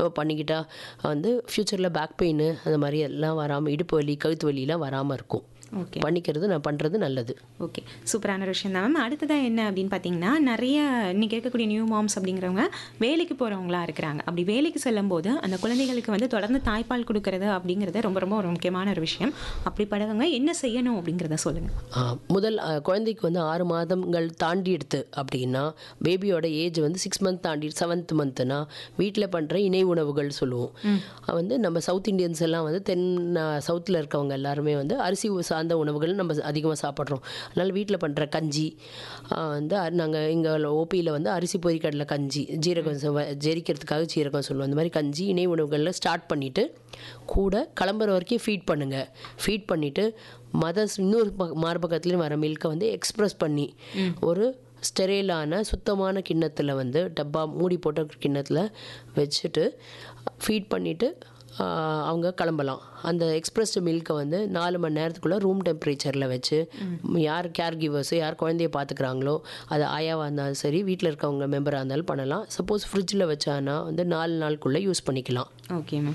நம்ம பண்ணிக்கிட்டா வந்து ஃப்யூச்சரில் பேக் பெயின் அந்த மாதிரி எல்லாம் வராமல் இடுப்பு வலி கழுத்து வலிலாம் வராமல் இருக்கும் ஓகே பண்ணிக்கிறது நான் பண்ணுறது நல்லது ஓகே சூப்பரான ஒரு விஷயம் தான் மேம் அடுத்ததாக என்ன அப்படின்னு பார்த்தீங்கன்னா நிறைய இன்னைக்கு இருக்கக்கூடிய நியூ மாம்ஸ் அப்படிங்கிறவங்க வேலைக்கு போகிறவங்களா இருக்கிறாங்க அப்படி வேலைக்கு செல்லும்போது அந்த குழந்தைகளுக்கு வந்து தொடர்ந்து தாய்ப்பால் கொடுக்கறது அப்படிங்கிறது ரொம்ப ரொம்ப ஒரு முக்கியமான ஒரு விஷயம் அப்படிப்பட்டவங்க என்ன செய்யணும் அப்படிங்கிறத சொல்லுங்கள் ஆ, முதல் அ, குழந்தைக்கு வந்து ஆறு மாதங்கள் தாண்டி எடுத்து அப்படின்னா பேபியோட ஏஜ் வந்து சிக்ஸ் மந்த் தாண்டி செவன்த் மந்த்னா வீட்டில் பண்ணுற இணை உணவுகள் சொல்லுவோம் அ, வந்து நம்ம சவுத் இந்தியன்ஸ் எல்லாம் வந்து தென் சவுத்தில் இருக்கவங்க எல்லாருமே வந்து அரிசி சார்ந்த உணவுகள் நம்ம அதிகமாக சாப்பிட்றோம் அதனால் வீட்டில் பண்ணுற கஞ்சி ஆ, வந்து நாங்கள் இங்கே ஓபியில் வந்து அரிசி பொரிக்கடலை கஞ்சி ஜீரகம் செவ- ஜெரிக்கிறதுக்காக ஜீரகம் சொல்லுவோம் அந்த மாதிரி கஞ்சி இணை உணவுகளில் ஸ்டார்ட் பண்ணிவிட்டு கூட கிளம்புற வரைக்கும் ஃபீட் பண்ணுங்கள் ஃபீட் பண்ணிவிட்டு மதர்ஸ் இன்னொரு பக்க- மார்பகத்துலேயும் வர மில்கை வந்து எக்ஸ்ப்ரெஸ் பண்ணி ஒரு ஸ்டெரைலான சுத்தமான கிண்ணத்தில் வந்து டப்பா மூடி போட்ட கிண்ணத்தில் வச்சுட்டு ஃபீட் பண்ணிவிட்டு அவங்க கிளம்பலாம் அந்த எக்ஸ்பிரஸ்டு மில்கை வந்து நாலு மணி நேரத்துக்குள்ளே ரூம் டெம்பரேச்சரில் வச்சு யார் கேர் கிவர்ஸு யார் குழந்தைய பார்த்துக்கிறாங்களோ அது ஆயாவாக இருந்தாலும் சரி வீட்டில் இருக்கவங்க மெம்பராக இருந்தாலும் பண்ணலாம் சப்போஸ் ஃப்ரிட்ஜில் வச்சானா வந்து நாலு நாளுக்குள்ளே யூஸ் பண்ணிக்கலாம் ஓகே மேம்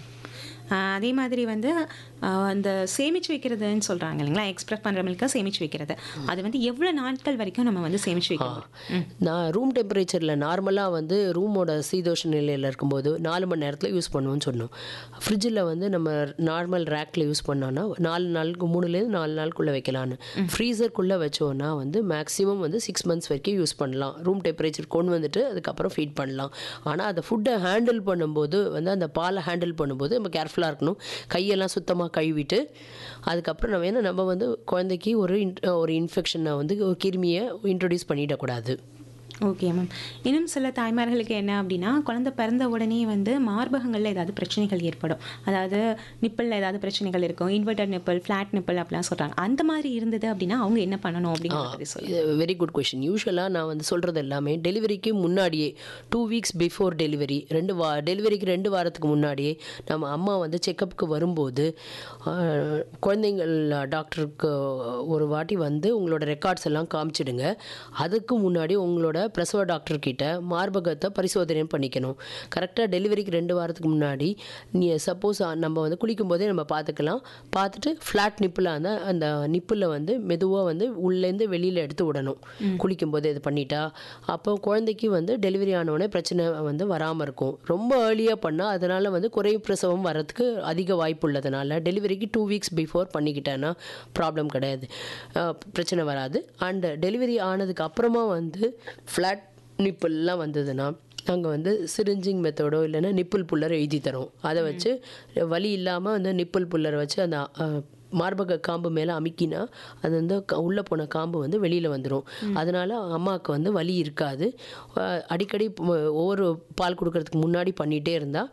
அதே மாதிரி வந்து ஆஹ் அந்த சேமிச்சு வைக்கிறதுன்னு சொல்கிறாங்க இல்லைங்களா எக்ஸ்பிரஸ் பண்ணுற மில்கை சேமிச்சு வைக்கிறது அது வந்து எவ்வளோ நாட்கள் வரைக்கும் நம்ம வந்து சேமிச்சு வைக்கணும் நான் ரூம் டெம்பரேச்சரில் நார்மலாக வந்து ரூமோட சீதோஷ நிலையில் இருக்கும்போது நாலு மணி நேரத்தில் யூஸ் பண்ணுவோம்னு சொன்னோம் ஃப்ரிட்ஜில் வந்து நம்ம நார்மல் ரேக்கில் யூஸ் பண்ணோன்னா நாலு நாளுக்கு மூணுலேருந்து நாலு நாளுக்குள்ளே வைக்கலான்னு ஃப்ரீசருக்குள்ளே வச்சோன்னா வந்து மேக்ஸிமம் வந்து சிக்ஸ் மந்த்ஸ் வரைக்கும் யூஸ் பண்ணலாம் ரூம் டெம்பரேச்சர் கொண்டு வந்துட்டு அதுக்கப்புறம் ஃபீட் பண்ணலாம் ஆனால் அதை ஃபுட்டை ஹேண்டில் பண்ணும்போது வந்து அந்த பாலை ஹேண்டில் பண்ணும்போது நம்ம கேர்ஃபுல்லாக இருக்கணும் கையெல்லாம் சுத்தமாக கழுவிட்டு அதுக்கப்புறம் நம்ம ஏன்னா நம்ம வந்து குழந்தைக்கு ஒரு in- ஒரு இன்ஃபெக்ஷனை வந்து ஒரு கிருமியை இன்ட்ரடியூஸ் பண்ணிடக்கூடாது ஓகே மேம் இன்னும் சில தாய்மார்களுக்கு என்ன அப்படின்னா குழந்தை பிறந்த உடனே வந்து மார்பகங்களில் ஏதாவது பிரச்சனைகள் ஏற்படும் அதாவது நிப்பிளில் ஏதாவது பிரச்சனைகள் இருக்கும் இன்வெர்டர் நிப்பிள் ஃப்ளாட் நிப்பிள் அப்படிலாம் சொல்கிறாங்க அந்த மாதிரி இருந்தது அப்படின்னா அவங்க என்ன பண்ணணும் அப்படிங்கிறத பற்றி சொல்லுங்கள் வெரி குட் கொஷின் யூஸ்வலாக நான் வந்து சொல்கிறது எல்லாமே டெலிவரிக்கு முன்னாடியே டூ வீக்ஸ் பிஃபோர் டெலிவரி ரெண்டு வா டெலிவரிக்கு ரெண்டு வாரத்துக்கு முன்னாடியே நம்ம அம்மா வந்து செக்கப்புக்கு வரும்போது ஆஹ், குழந்தைங்கள் டாக்டருக்கு ஒரு வாட்டி வந்து உங்களோட ரெக்கார்ட்ஸ் எல்லாம் காமிச்சிடுங்க அதுக்கு முன்னாடி உங்களோட பிரசவ டாக்டர் கிட்ட மார்பகத்தை பரிசோதனை பண்ணிக்கணும் கரெக்டாக டெலிவரிக்கு ரெண்டு வாரத்துக்கு முன்னாடி நீ சப்போஸ் நம்ம வந்து குளிக்கும் போதே நம்ம பார்த்துக்கலாம் பார்த்துட்டு ஃப்ளாட் நிப்பில் அந்த அந்த நிப்பில் வந்து மெதுவாக வந்து உள்ளேருந்து வெளியில் எடுத்து விடணும் குளிக்கும் போது இது பண்ணிட்டா அப்போ குழந்தைக்கு வந்து டெலிவரி ஆனவுடனே பிரச்சனை வந்து வராமல் இருக்கும் ரொம்ப ஏர்லியாக பண்ணால் அதனால் வந்து குறை பிரசவம் வரதுக்கு அதிக வாய்ப்பு உள்ளதுனால டெலிவரிக்கு டூ வீக்ஸ் பிஃபோர் பண்ணிக்கிட்டேன்னா ப்ராப்ளம் கிடையாது அஹ் பிரச்சனை வராது அண்ட் டெலிவரி ஆனதுக்கு அப்புறமா வந்து ஃப்ளாட் நிப்பிள்லாம் வந்ததுன்னா நாங்கள் வந்து சிரிஞ்சிங் மெத்தடோ இல்லைன்னா நிப்பிள் புல்லர் எழுதி தரோம் அதை வச்சு வலி இல்லாமல் வந்து நிப்பிள் புல்லரை வச்சு அந்த அஹ், மார்பக காம்பு மேலே அமுக்கினா அது வந்து க- உள்ளே போன காம்பு வந்து வெளியில் வந்துடும் அதனால அம்மாவுக்கு வந்து வலி இருக்காது அஹ், அடிக்கடி ப- ஒவ்வொரு பால் கொடுக்கறதுக்கு முன்னாடி பண்ணிகிட்டே இருந்தால்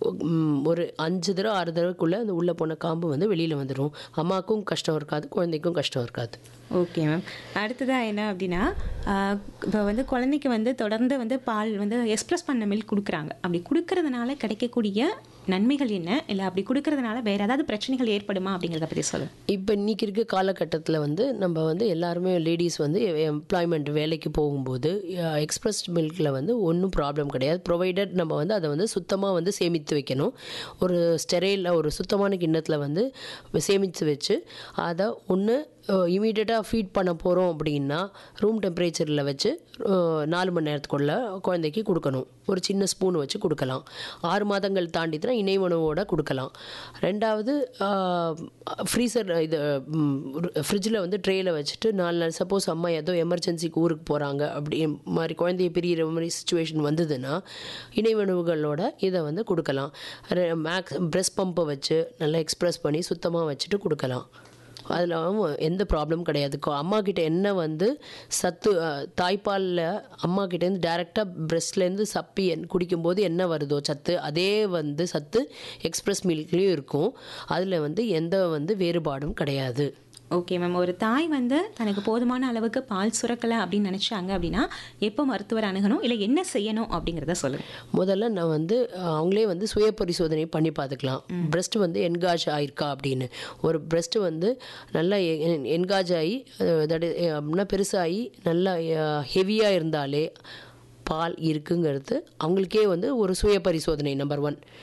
ஒரு அஞ்சு தடவை ஆறு தடவைக்குள்ளே அந்த உள்ளே போன காம்பு வந்து வெளியில் வந்துடும் அம்மாவுக்கும் கஷ்டம் இருக்காது குழந்தைக்கும் கஷ்டம் இருக்காது ஓகே மேம் அடுத்ததாக என்ன அப்படின்னா இப்போ வந்து குழந்தைக்கு வந்து தொடர்ந்து வந்து பால் வந்து எக்ஸ்பிரஸ் பண்ண மில்க் கொடுக்குறாங்க அப்படி கொடுக்கறதுனால கிடைக்கக்கூடிய நன்மைகள் என்ன இல்லை அப்படி கொடுக்கறதுனால வேற ஏதாவது பிரச்சனைகள் ஏற்படுமா அப்படிங்கிறத பற்றி சொல்லுங்கள் இப்போ இன்னைக்கு இருக்க காலகட்டத்தில் வந்து நம்ம வந்து எல்லாருமே லேடிஸ் வந்து எம்ப்ளாய்மெண்ட் வேலைக்கு போகும்போது எக்ஸ்பிரஸ் மில்கில் வந்து ஒன்றும் ப்ராப்ளம் கிடையாது ப்ரொவைடட் நம்ம வந்து அதை வந்து சுத்தமாக வந்து சேமித்து வைக்கணும் ஒரு ஸ்டெரைலில் ஒரு சுத்தமான கிண்ணத்தில் வந்து சேமித்து வச்சு அதை ஒன்று இமீடியட்டாக ஃபீட் பண்ண போகிறோம் அப்படின்னா ரூம் டெம்பரேச்சரில் வச்சு அஹ், நாலு மணி நேரத்துக்குள்ள குழந்தைக்கு கொடுக்கணும் ஒரு சின்ன ஸ்பூன் வச்சு கொடுக்கலாம் ஆறு மாதங்கள் தாண்டிட்டுனா இணை உணவோட கொடுக்கலாம் ரெண்டாவது ஃப்ரீசர் இது ஃப்ரிட்ஜில் வந்து ட்ரேயில் வச்சுட்டு நாலு நாள் சப்போஸ் அம்மா ஏதோ எமர்ஜென்சிக்கு ஊருக்கு போகிறாங்க அப்படி மாதிரி குழந்தைய பிரியிற மாதிரி சுச்சுவேஷன் வந்ததுன்னா இணை உணவுகளோட இதை வந்து கொடுக்கலாம் மேக்ஸ் பிரஸ் பம்பை வச்சு நல்லா எக்ஸ்ப்ரெஸ் பண்ணி சுத்தமாக வச்சுட்டு கொடுக்கலாம் அதில் எந்த ப்ராப்ளம் கிடையாது கொ- அம்மா கிட்ட என்ன வந்து சத்து அஹ், தாய்ப்பாலில் அம்மா கிட்டேருந்து டேரெக்டாக பிரெஸ்ட்லேருந்து சப்பி என்- குடிக்கும்போது என்ன வருதோ சத்து அதே வந்து சத்து எக்ஸ்பிரஸ் மில்க்லேயும் இருக்கும் அதில் வந்து எந்த வந்து வேறுபாடும் கிடையாது ஓகே மேம் ஒரு தாய் வந்து தனக்கு போதுமான அளவுக்கு பால் சுரக்கலை அப்படின்னு நினச்சாங்க அப்படின்னா எப்போ மருத்துவர் அணுகணும் இல்லை என்ன செய்யணும் அப்படிங்கிறத சொல்லுங்கள் முதல்ல நான் வந்து அஹ், அவங்களே வந்து சுய பரிசோதனை பண்ணி பார்த்துக்கலாம் பிரஸ்ட் வந்து என்காஜ் ஆயிருக்கா அப்படின்னு ஒரு பிரஸ்ட் வந்து நல்லா என்காஜ் ஆகி அஹ், that is, அஹ், அப்படின்னா பெருசாகி நல்லா ஹெவியாக இருந்தாலே பால் இருக்குங்கிறது அவங்களுக்கே வந்து ஒரு சுய பரிசோதனை நம்பர் ஒன்